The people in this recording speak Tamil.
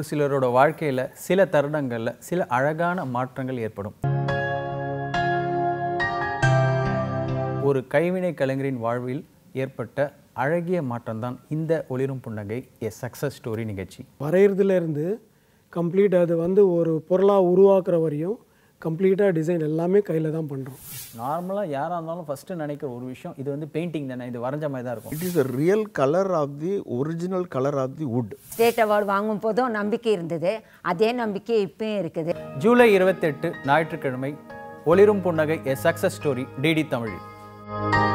ஒரு சிலரோட வாழ்க்கையில் சில தருணங்களில் சில அழகான மாற்றங்கள் ஏற்படும் ஒரு கைவினை கலைஞரின் வாழ்வில் ஏற்பட்ட அழகிய மாற்றம்தான் இந்த ஒளிரும் புன்னகை எ சக்ஸஸ் ஸ்டோரி நிகழ்ச்சி வரைகிறதுல இருந்து கம்ப்ளீட் அது வந்து ஒரு பொருளாக உருவாக்குற வரையும் கம்ப்ளீட்டாக டிசைன் எல்லாமே கையில் தான் பண்ணுறோம் நார்மலாக யாராக இருந்தாலும் ஃபஸ்ட்டு நினைக்கிற ஒரு விஷயம் இது வந்து பெயிண்டிங் தானே இது வரைஞ்ச மாதிரி தான் இருக்கும் It is a real color of the original color of the wood. State award வாங்கும் போதும் நம்பிக்கை இருந்தது அதே நம்பிக்கை இப்பயும் இருக்குது ஜூலை இருபத்தெட்டு ஞாயிற்றுக்கிழமை ஒளிரும் புன்னகை a success story DD Tamil